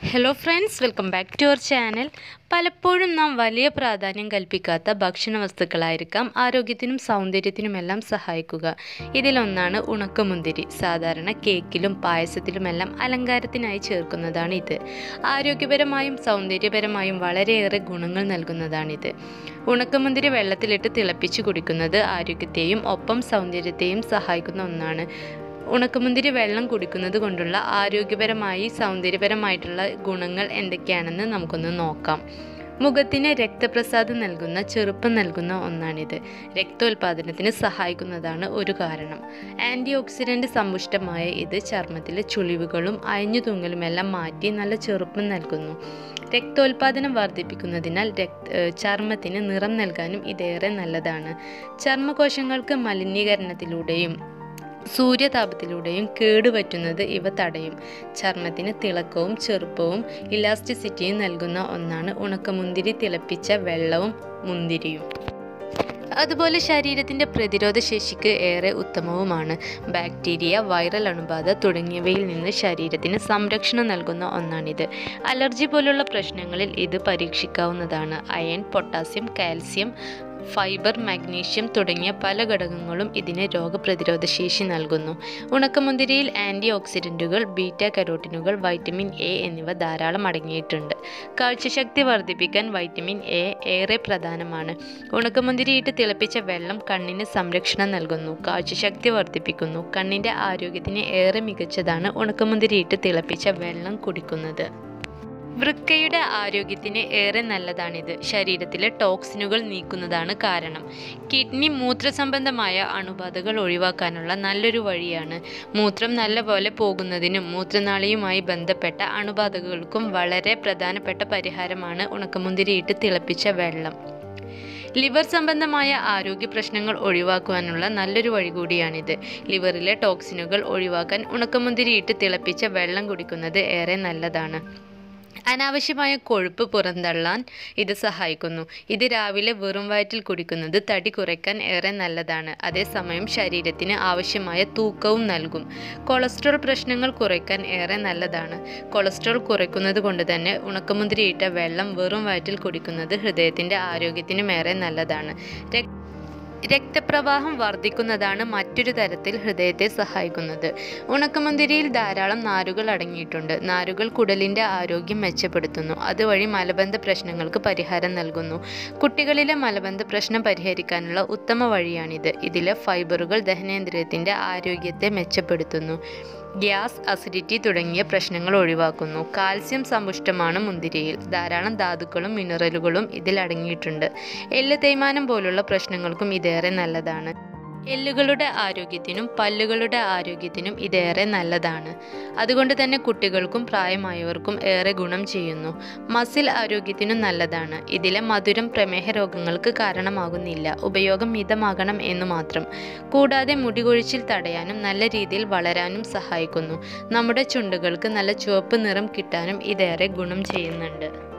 hello friends welcome back to our channel പലപ്പോഴും നാം വലിയ പ്രാധാന്യം കൽപ്പിക്കാത്ത ഭക്ഷണ വസ്തുക്കളായിരിക്കാം ആരോഗ്യത്തിനും സൗന്ദര്യത്തിനുമെല്ലാം സഹായിക്കുക ഇതിലൊന്നാണ് ഉണക്കമുന്തിരി സാധാരണ കേക്കിലും പായസത്തിലുമെല്ലാം അലങ്കാരത്തിനായി ചേർക്കുന്നതാണ് ഇത് ആരോഗ്യപരമായും സൗന്ദര്യപരമായും വളരെയേറെ ഗുണങ്ങൾ നൽകുന്നതാണിത് ഉണക്കമുന്തിരി വെള്ളത്തിലിട്ട് തിളപ്പിച്ച് കുടിക്കുന്നത് ആരോഗ്യത്തെയും ഒപ്പം സൗന്ദര്യത്തെയും സഹായിക്കുന്ന ഒന്നാണ് ഉണക്കമുന്തിരി വെള്ളം കുടിക്കുന്നത് കൊണ്ടുള്ള ആരോഗ്യപരമായി സൗന്ദര്യപരമായിട്ടുള്ള ഗുണങ്ങൾ എന്തൊക്കെയാണെന്ന് നമുക്കൊന്ന് നോക്കാം മുഖത്തിന് രക്തപ്രസാദം നൽകുന്ന ചെറുപ്പം നൽകുന്ന ഒന്നാണിത് രക്തോൽപാദനത്തിന് സഹായിക്കുന്നതാണ് ഒരു കാരണം ആൻറ്റി ഓക്സിഡൻറ്റ് സമ്പുഷ്ടമായ ഇത് ചർമ്മത്തിലെ ചുളിവുകളും അയഞ്ഞു തൂങ്ങലുമെല്ലാം മാറ്റി നല്ല ചെറുപ്പം നൽകുന്നു രക്തോൽപാദനം വർദ്ധിപ്പിക്കുന്നതിനാൽ രക്ത ചർമ്മത്തിന് നിറം നൽകാനും ഇതേറെ നല്ലതാണ് ചർമ്മകോശങ്ങൾക്ക് മലിനീകരണത്തിലൂടെയും സൂര്യതാപത്തിലൂടെയും കേടുപറ്റുന്നത് ഇവ തടയും ചർമ്മത്തിന് തിളക്കവും ചെറുപ്പവും ഇലാസ്റ്റിസിറ്റിയും നൽകുന്ന ഒന്നാണ് ഉണക്കമുന്തിരി തിളപ്പിച്ച വെള്ളവും മുന്തിരിയും അതുപോലെ ശരീരത്തിൻ്റെ പ്രതിരോധ ശേഷിക്ക് ഏറെ ഉത്തമവുമാണ് ബാക്ടീരിയ വൈറൽ അണുബാധ തുടങ്ങിയവയിൽ നിന്ന് ശരീരത്തിന് സംരക്ഷണം നൽകുന്ന ഒന്നാണിത് അലർജി പോലുള്ള പ്രശ്നങ്ങളിൽ ഇത് പരീക്ഷിക്കാവുന്നതാണ് iron potassium calcium fibre magnesium തുടങ്ങിയ പല ഘടകങ്ങളും ഇതിന് രോഗപ്രതിരോധ ശേഷി നൽകുന്നു ഉണക്കമുന്തിരിയിൽ ആൻറ്റി ഓക്സിഡൻറ്റുകൾ ബീറ്റ കരോട്ടിനുകൾ വൈറ്റമിൻ എ എന്നിവ ധാരാളം അടങ്ങിയിട്ടുണ്ട് കാഴ്ചശക്തി വർദ്ധിപ്പിക്കാൻ വൈറ്റമിൻ എ ഏറെ പ്രധാനമാണ് ഉണക്കമുന്തിരിയിട്ട് തിളപ്പിച്ച വെള്ളം കണ്ണിന് സംരക്ഷണം നൽകുന്നു കാഴ്ചശക്തി വർദ്ധിപ്പിക്കുന്നു കണ്ണിൻ്റെ ആരോഗ്യത്തിന് ഏറെ മികച്ചതാണ് ഉണക്കമുന്തിരിയിട്ട് തിളപ്പിച്ച വെള്ളം കുടിക്കുന്നത് വൃക്കയുടെ ആരോഗ്യത്തിന് ഏറെ നല്ലതാണിത് ശരീരത്തിലെ ടോക്സിനുകൾ നീക്കുന്നതാണ് കാരണം കിഡ്നി മൂത്രസംബന്ധമായ അണുബാധകൾ ഒഴിവാക്കാനുള്ള നല്ലൊരു വഴിയാണ് മൂത്രം നല്ലപോലെ പോകുന്നതിനും മൂത്രനാളിയുമായി ബന്ധപ്പെട്ട അണുബാധകൾക്കും വളരെ പ്രധാനപ്പെട്ട പരിഹാരമാണ് ഉണക്കമുന്തിരിയിട്ട് തിളപ്പിച്ച വെള്ളം ലിവർ സംബന്ധമായ ആരോഗ്യ പ്രശ്നങ്ങൾ ഒഴിവാക്കുവാനുള്ള നല്ലൊരു വഴി കൂടിയാണിത് ലിവറിലെ ടോക്സിനുകൾ ഒഴിവാക്കാൻ ഉണക്കമുന്തിരിയിട്ട് തിളപ്പിച്ച വെള്ളം കുടിക്കുന്നത് ഏറെ നല്ലതാണ് അനാവശ്യമായ കൊഴുപ്പ് പുറന്തള്ളാൻ ഇത് സഹായിക്കുന്നു ഇത് രാവിലെ വെറും വയറ്റിൽ കുടിക്കുന്നത് തടി കുറയ്ക്കാൻ ഏറെ നല്ലതാണ് അതേസമയം ശരീരത്തിന് ആവശ്യമായ തൂക്കവും നൽകും കൊളസ്ട്രോൾ പ്രശ്നങ്ങൾ കുറയ്ക്കാൻ ഏറെ നല്ലതാണ് കൊളസ്ട്രോൾ കുറയ്ക്കുന്നത് കൊണ്ട് തന്നെ ഉണക്കമുന്തിരിയിട്ട വെള്ളം വെറും വയറ്റിൽ കുടിക്കുന്നത് ഹൃദയത്തിൻ്റെ ആരോഗ്യത്തിനും ഏറെ നല്ലതാണ് രക്തപ്രവാഹം വർദ്ധിക്കുന്നതാണ് മറ്റൊരു തരത്തിൽ ഹൃദയത്തെ സഹായിക്കുന്നത് ഉണക്കമുന്തിരിയിൽ ധാരാളം നാരുകൾ അടങ്ങിയിട്ടുണ്ട് നാരുകൾ കുടലിൻ്റെ ആരോഗ്യം മെച്ചപ്പെടുത്തുന്നു അതുവഴി മലബന്ധ പ്രശ്നങ്ങൾക്ക് പരിഹാരം നൽകുന്നു കുട്ടികളിലെ മലബന്ധ പ്രശ്നം പരിഹരിക്കാനുള്ള ഉത്തമ വഴിയാണിത് ഇതിലെ ഫൈബറുകൾ ദഹനേന്ദ്രിയത്തിൻ്റെ ആരോഗ്യത്തെ മെച്ചപ്പെടുത്തുന്നു ഗ്യാസ് അസിഡിറ്റി തുടങ്ങിയ പ്രശ്നങ്ങൾ ഒഴിവാക്കുന്നു കാൽസ്യം സമ്പുഷ്ടമാണ് മുന്തിരിയിൽ ധാരാളം ധാതുക്കളും മിനറലുകളും ഇതിൽ അടങ്ങിയിട്ടുണ്ട് എല്ല് തേയ്മാനം പോലുള്ള പ്രശ്നങ്ങൾക്കും ഇതേറെ നല്ലതാണ് എല്ലുകളുടെ ആരോഗ്യത്തിനും പല്ലുകളുടെ ആരോഗ്യത്തിനും ഇതേറെ നല്ലതാണ് അതുകൊണ്ട് തന്നെ കുട്ടികൾക്കും പ്രായമായവർക്കും ഏറെ ഗുണം ചെയ്യുന്നു മസിൽ ആരോഗ്യത്തിനും നല്ലതാണ് ഇതിലെ മധുരം പ്രമേഹ രോഗങ്ങൾക്ക് കാരണമാകുന്നില്ല ഉപയോഗം മിതമാകണം എന്ന് മാത്രം കൂടാതെ മുടികൊഴിച്ചിൽ തടയാനും നല്ല രീതിയിൽ വളരാനും സഹായിക്കുന്നു നമ്മുടെ ചുണ്ടുകൾക്ക് നല്ല ചുവപ്പ് നിറം കിട്ടാനും ഇതേറെ ഗുണം ചെയ്യുന്നുണ്ട്